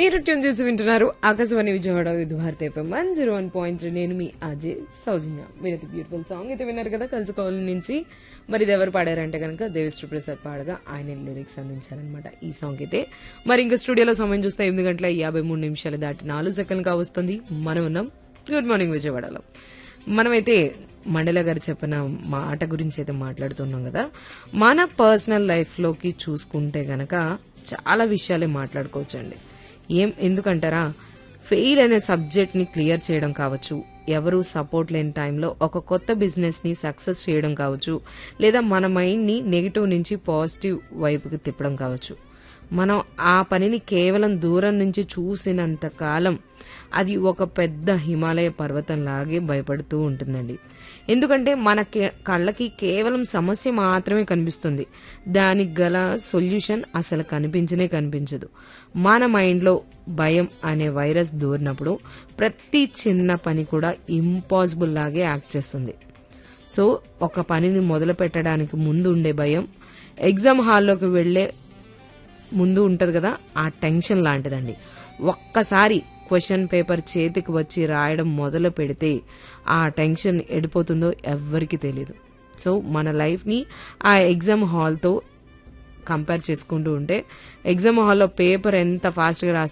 మీరు ట్యూన్ చేసి వింటున్నారు ఆకాశవాణి విజయవాడ విత్ భారత FM one zero one point నేను మీ అజయ్ సౌజన్య మీరైతే బ్యూటిఫుల్ సాంగ్ అయితే విన్నారు కదా కలుసుకోవాలి నుంచి మరి ఇది ఎవరు పాడారంటే కనుక దేవిశ్రీ ప్రసాద్ పాడగా ఆయన లిరిక్స్ అందించారనమాట ఈ సాంగ్ అయితే మరి ఇంకా స్టూడియోలో సమయం చూస్తే ఎనిమిది గంటల యాభై మూడు నిమిషాలు దాటి నాలుగు సెకండ్గా వస్తుంది మనం ఉన్నాం గుడ్ మార్నింగ్ విజయవాడలో మనమైతే మండల గారు చెప్పిన మాట గురించి అయితే మాట్లాడుతున్నాం కదా మన పర్సనల్ లైఫ్ లోకి చూసుకుంటే గనక చాలా విషయాలే మాట్లాడుకోవచ్చండి ఏం ఎందుకంటారా ఫెయిల్ అనే సబ్జెక్ట్ ని క్లియర్ చేయడం కావచ్చు ఎవరు సపోర్ట్ లేని టైంలో ఒక కొత్త బిజినెస్ ని సక్సెస్ చేయడం కావచ్చు లేదా మన మైండ్ ని నెగిటివ్ నుంచి పాజిటివ్ వైపుకి తిప్పడం కావచ్చు మనం ఆ పనిని కేవలం దూరం నుంచి చూసినంత కాలం అది ఒక పెద్ద హిమాలయ పర్వతం లాగే భయపడుతూ ఉంటుందండి ఎందుకంటే మన కే- కళ్ళకి కేవలం సమస్య మాత్రమే కనిపిస్తుంది దానికి గల సొల్యూషన్ అసలు కనిపించనే కనిపించదు మన మైండ్లో భయం అనే వైరస్ దూరినప్పుడు ప్రతి చిన్న పని కూడా ఇంపాసిబుల్ లాగే యాక్ట్ చేస్తుంది సో ఒక పనిని మొదలు పెట్టడానికి ముందు ఉండే భయం ఎగ్జామ్ హాల్లోకి వెళ్లే ముందు ఉంటది కదా ఆ టెన్షన్ లాంటిదండి ఒక్కసారి క్వశ్చన్ పేపర్ చేతికి వచ్చి రాయడం మొదలు పెడితే ఆ టెన్షన్ ఎడిపోతుందో ఎవ్వరికి తెలియదు సో మన లైఫ్ని ఆ ఎగ్జామ్ హాల్తో కంపేర్ చేసుకుంటూ ఉంటే ఎగ్జామ్ హాల్లో పేపర్ ఎంత ఫాస్ట్గా రాస్తే